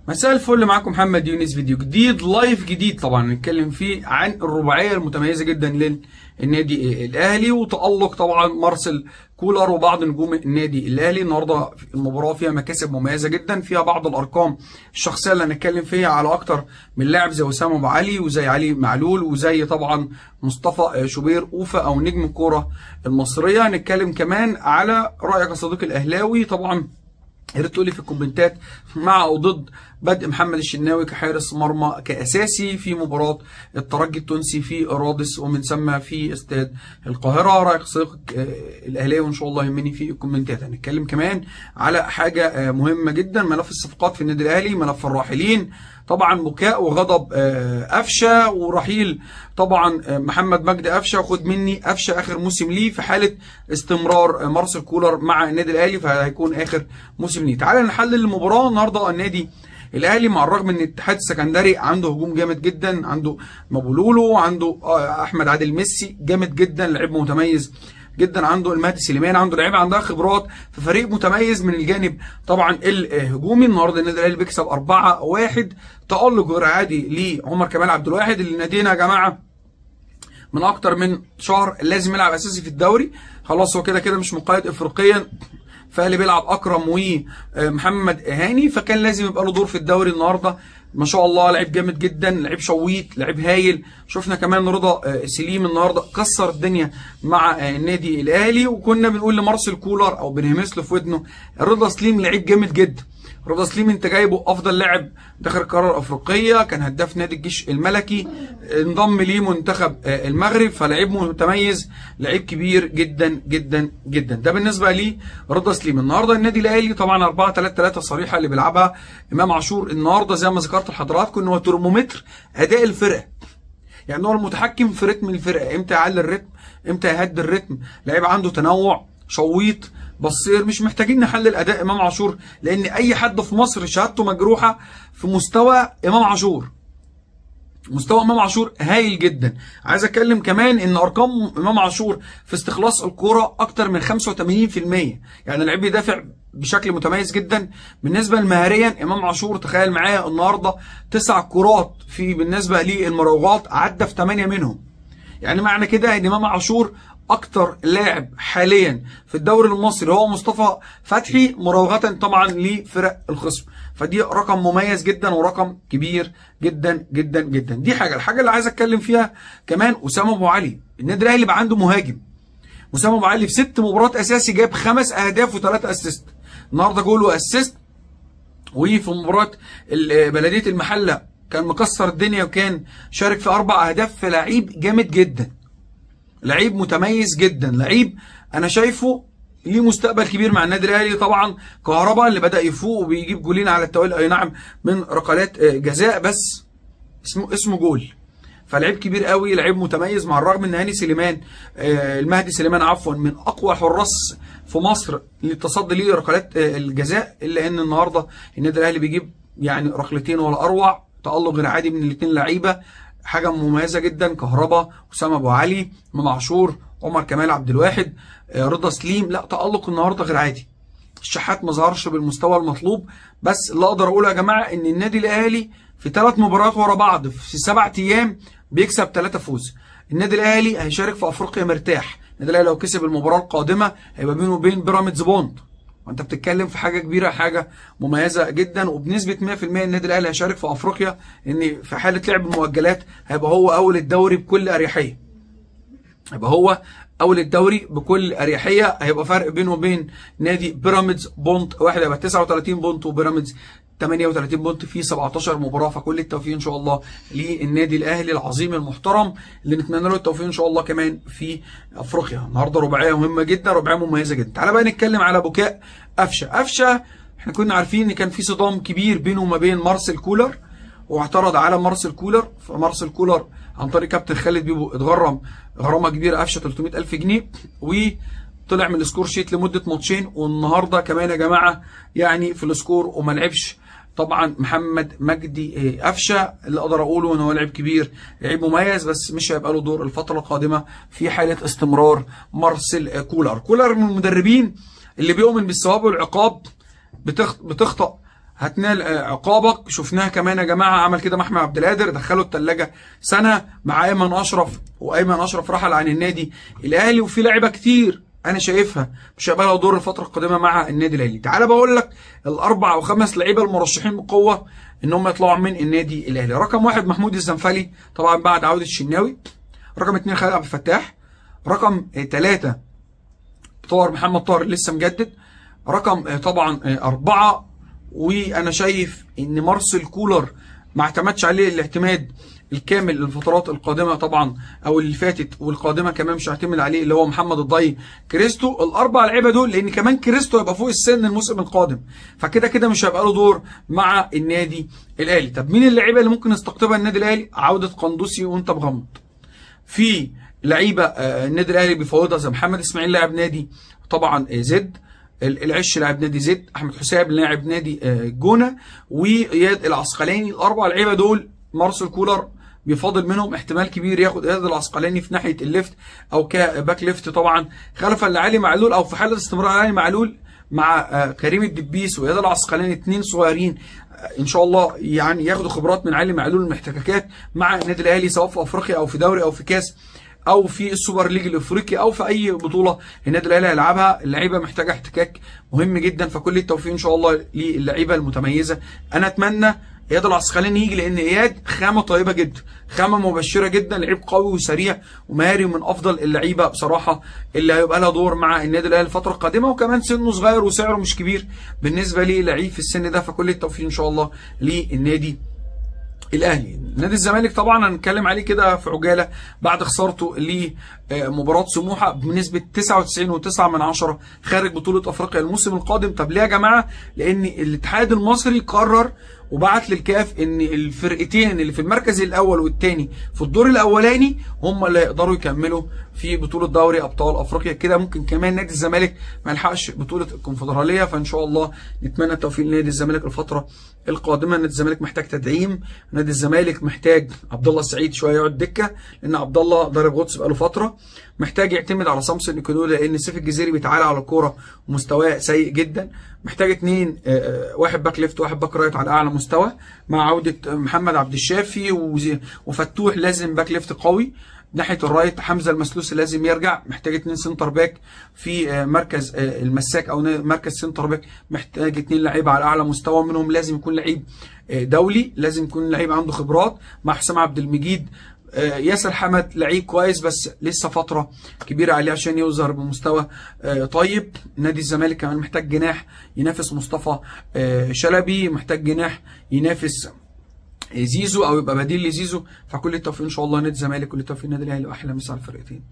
مساء الفل معاكم محمد يونس فيديو جديد لايف جديد طبعا نتكلم فيه عن الرباعيه المتميزه جدا للنادي الاهلي وتالق طبعا مارسيل كولر وبعض نجوم النادي الاهلي النهارده المباراه فيها مكاسب مميزه جدا فيها بعض الارقام الشخصيه اللي هنتكلم فيها على اكتر من لاعب زي وسام ابو علي وزي علي معلول وزي طبعا مصطفى شوبير اوفا او نجم الكوره المصريه هنتكلم كمان على رايك يا صديقي الاهلاوي طبعا يا ريت تقولي في الكومنتات مع او ضد بدء محمد الشناوي كحارس مرمى كاساسي في مباراه الترجي التونسي في رادس ومن ثم في استاد القاهره رايك صديقك الاهلاوي وان شاء الله يهمني في الكومنتات هنتكلم كمان على حاجه مهمه جدا ملف الصفقات في النادي الاهلي ملف الراحلين طبعا بكاء وغضب قفشه ورحيل طبعا محمد مجدي قفشه خد مني قفشه اخر موسم ليه في حاله استمرار مارسيل كولر مع النادي الاهلي فهيكون اخر موسم ليه تعالى نحلل المباراه النهارده النادي الاهلي مع الرغم ان الاتحاد السكندري عنده هجوم جامد جدا عنده مابولولو عنده احمد عادل ميسي جامد جدا لعيب متميز جدا عنده المهدي سليمان عنده لعيبه عندها خبرات في فريق متميز من الجانب طبعا الهجومي النهارده النادي الاهلي بيكسب 4 1 تالق غير عادي لعمر كمال عبد الواحد اللي نادينا يا جماعه من اكتر من شهر لازم يلعب اساسي في الدوري خلاص هو كده كده مش مقيد افريقيا فاللي بيلعب اكرم ومحمد هاني فكان لازم يبقى له دور في الدوري النهارده ما شاء الله لعيب جامد جدا لعيب شويط لعيب هايل شفنا كمان رضا سليم النهارده كسر الدنيا مع النادي الاهلي وكنا بنقول لمارسيل كولر او بنهمس له في ودنه رضا سليم لعيب جامد جدا رضا سليم انت جايبه افضل لاعب داخل القاره الافريقيه كان هداف نادي الجيش الملكي انضم ليه منتخب المغرب فلعيب متميز لعيب كبير جدا جدا جدا ده بالنسبه لي رضا سليم النهارده النادي الاهلي طبعا 4 3 3 صريحه اللي بيلعبها امام عاشور النهارده زي ما ذكرت لحضراتكم ان هو ترمومتر اداء الفرقه يعني هو المتحكم في رتم الفرقه امتى يعلي الرتم امتى يهدي الرتم لعيب عنده تنوع شويط بصير مش محتاجين نحلل اداء امام عاشور لان اي حد في مصر شهادته مجروحه في مستوى امام عاشور مستوى امام عاشور هايل جدا عايز اتكلم كمان ان ارقام امام عاشور في استخلاص الكوره اكتر من 85% يعني اللعيب بيدافع بشكل متميز جدا بالنسبه لمهاريا امام عاشور تخيل معايا النهارده تسع كرات في بالنسبه للمراوغات عدى في 8 منهم يعني معنى كده ان امام عاشور اكتر لاعب حاليا في الدوري المصري هو مصطفى فتحي مراوغه طبعا لفرق الخصم فدي رقم مميز جدا ورقم كبير جدا جدا جدا دي حاجه الحاجه اللي عايز اتكلم فيها كمان اسامه ابو علي النادي الاهلي بقى عنده مهاجم اسامه ابو علي في ست مباريات اساسي جاب خمس اهداف وثلاثه اسيست النهارده جول واسيست وفي مباراه بلديه المحله كان مكسر الدنيا وكان شارك في اربع اهداف في لعيب جامد جدا لعيب متميز جدا لعيب انا شايفه ليه مستقبل كبير مع النادي الاهلي طبعا كهربا اللي بدا يفوق وبيجيب جولين على التوالي اي نعم من ركلات جزاء بس اسمه اسمه جول فلعيب كبير قوي لعيب متميز مع الرغم ان هاني سليمان المهدي سليمان عفوا من اقوى حراس في مصر للتصدي ليه ركلات الجزاء الا ان النهارده النادي الاهلي بيجيب يعني ركلتين ولا اروع تالق غير عادي من الاثنين لعيبه حاجه مميزه جدا كهربا اسامه ابو علي امام عاشور عمر كمال عبد الواحد رضا سليم لا تالق النهارده غير عادي الشحات ما ظهرش بالمستوى المطلوب بس اللي اقدر اقوله يا جماعه ان النادي الاهلي في ثلاث مباريات ورا بعض في سبع ايام بيكسب ثلاثه فوز النادي الاهلي هيشارك في افريقيا مرتاح النادي الاهلي لو كسب المباراه القادمه هيبقى بينه وبين بيراميدز بونت وانت بتتكلم في حاجه كبيره حاجه مميزه جدا وبنسبه 100% النادي الاهلي هيشارك في افريقيا ان في حاله لعب المؤجلات هيبقى هو اول الدوري بكل اريحيه هيبقى هو اول الدوري بكل اريحيه هيبقى فرق بينه وبين نادي بيراميدز بونت واحد هيبقى 39 بونت وبيراميدز 38 بونت في 17 مباراه فكل التوفيق ان شاء الله للنادي الاهلي العظيم المحترم اللي نتمنى له التوفيق ان شاء الله كمان في افريقيا النهارده رباعيه مهمه جدا رباعيه مميزه جدا تعالى بقى نتكلم على بكاء قفشه قفشه احنا كنا عارفين ان كان في صدام كبير بينه وما بين مارسيل كولر واعترض على مارسيل كولر فمارسيل كولر عن طريق كابتن خالد بيبو اتغرم غرامه كبيره قفشه 300 الف جنيه وطلع من السكور شيت لمده ماتشين والنهارده كمان يا جماعه يعني في السكور وما لعبش طبعا محمد مجدي قفشه اللي اقدر اقوله ان هو لعيب كبير لعيب مميز بس مش هيبقى له دور الفتره القادمه في حاله استمرار مارسيل كولر كولر من المدربين اللي بيؤمن بالثواب والعقاب بتخطأ هتنال آه، عقابك شفناها كمان يا جماعه عمل كده محمد عبد القادر دخله الثلاجه سنه مع ايمن اشرف وايمن اشرف رحل عن النادي الاهلي وفي لعيبه كتير انا شايفها مش هيبقى لها دور الفتره القادمه مع النادي الاهلي تعال بقول لك الاربع او خمس لعيبه المرشحين بقوه ان هم يطلعوا من النادي الاهلي رقم واحد محمود الزنفلي طبعا بعد عوده الشناوي رقم اثنين خالد عبد الفتاح رقم ثلاثة طاهر محمد طاهر لسه مجدد رقم آه، طبعا آه، أربعة وأنا شايف إن مارسيل كولر ما اعتمدش عليه الاعتماد الكامل للفترات القادمة طبعا أو اللي فاتت والقادمة كمان مش هعتمد عليه اللي هو محمد الضي كريستو الأربع لعيبة دول لأن كمان كريستو هيبقى فوق السن الموسم القادم فكده كده مش هيبقى له دور مع النادي الأهلي طب مين اللعيبة اللي ممكن يستقطبها النادي الأهلي عودة قندوسي وأنت مغمض في لعيبه آه، النادي الاهلي بيفوضها زي محمد اسماعيل لاعب نادي طبعا آه، زد ال- العش لاعب نادي زد احمد حسام لاعب نادي آه، جونه واياد العسقلاني الاربع لعيبه دول مارسيل كولر بيفاضل منهم احتمال كبير ياخد اياد العسقلاني في ناحيه الليفت او كباك ليفت طبعا خلفا لعلي معلول او في حاله استمرار علي معلول مع آه، كريم الدبيس واياد العسقلاني اتنين صغيرين آه، ان شاء الله يعني ياخدوا خبرات من علي معلول المحتككات مع النادي الاهلي سواء في افريقيا او في دوري او في كاس او في السوبر ليج الافريقي او في اي بطوله النادي الاهلي هيلعبها اللعيبه محتاجه احتكاك مهم جدا فكل التوفيق ان شاء الله للعيبه المتميزه انا اتمنى اياد العسقلاني يجي لان اياد خامه طيبه جدا خامه مبشره جدا لعيب قوي وسريع ومهاري ومن افضل اللعيبه بصراحه اللي هيبقى لها دور مع النادي الاهلي الفتره القادمه وكمان سنه صغير وسعره مش كبير بالنسبه لي لعيب في السن ده فكل التوفيق ان شاء الله للنادي الاهلي نادي الزمالك طبعا هنتكلم عليه كده في عجاله بعد خسارته لمباراه سموحه بنسبه 99.9 من عشرة خارج بطوله افريقيا الموسم القادم طب ليه يا جماعه لان الاتحاد المصري قرر وبعت للكاف ان الفرقتين اللي في المركز الاول والثاني في الدور الاولاني هم اللي يقدروا يكملوا في بطوله دوري ابطال افريقيا كده ممكن كمان نادي الزمالك ما يلحقش بطوله الكونفدراليه فان شاء الله نتمنى التوفيق لنادي الزمالك الفتره القادمه نادي الزمالك محتاج تدعيم نادي الزمالك محتاج عبد الله السعيد شويه يقعد دكه لان عبد الله ضارب غطس بقاله فتره محتاج يعتمد على سامسون ايكودو لان سيف الجزيري بيتعالى على الكوره ومستواه سيء جدا محتاج اتنين آه، آه، واحد باك ليفت واحد باك رايت على اعلى مستوى مع عوده محمد عبد الشافي وزي- وفتوح لازم باك ليفت قوي ناحيه الرايت حمزه المسلوسي لازم يرجع محتاج اتنين سنتر باك في آه، مركز آه، المساك او ن- مركز سنتر باك محتاج اتنين لعيبه على اعلى مستوى منهم لازم يكون لعيب آه، دولي لازم يكون لعيب عنده خبرات مع حسام عبد المجيد آه، ياسر حمد لعيب كويس بس لسه فتره كبيره عليه عشان يظهر بمستوى آه، طيب نادي الزمالك كمان محتاج جناح ينافس مصطفى آه، شلبي محتاج جناح ينافس زيزو او يبقى بديل لزيزو فكل التوفيق ان شاء الله نادي الزمالك كل التوفيق النادي الاهلي واحلى مسا على الفرقتين